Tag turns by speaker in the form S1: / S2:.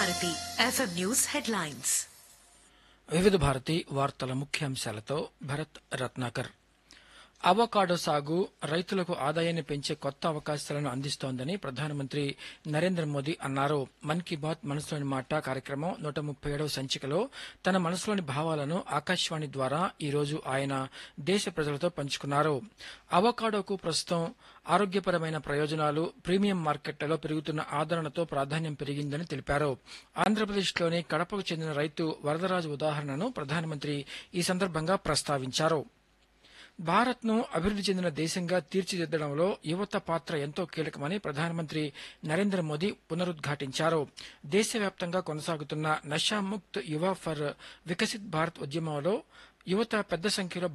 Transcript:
S1: Bharati FM news headlines
S2: వివిధ భారతి వార్తల ముఖ్యాంశాలతో Bharat Ratnakar avocado సాగు రైతులకు ఆదాయాన్ని పెంచే కొత్త అవకాశాలను అందిస్తోందని ప్రధానమంత్రి నరేంద్ర మోదీ అన్నారు మన్ కీ బాత్ మనసులోని మాట కార్యక్రమం నూట ముప్పై ఏడవ సంచికలో తన మనసులోని భావాలను ఆకాశవాణి ద్వారా ఈ రోజు ఆయన దేశ ప్రజలతో పంచుకున్నారు అవకాడోకు ప్రస్తుతం ఆరోగ్యపరమైన ప్రయోజనాలు ప్రీమియం మార్కెట్లలో పెరుగుతున్న ఆదరణతో ప్రాధాన్యం పెరిగిందని తెలిపారు ఆంధ్రప్రదేశ్లోని కడపకు చెందిన రైతు వరదరాజు ఉదాహరణను ప్రధానమంత్రి ఈ సందర్భంగా ప్రస్తావించారు భారత్ను అభివృద్ధి చెందిన దేశంగా తీర్చిదిద్దడంలో యువత పాత్ర ఎంతో కీలకమని ప్రధానమంత్రి నరేంద్ర మోదీ పునరుద్ఘాటించారు దేశవ్యాప్తంగా కొనసాగుతున్న నషాముక్త్ యువ ఫర్ వికసిత్ భారత్ ఉద్యమంలో యువత పెద్ద సంఖ్యలో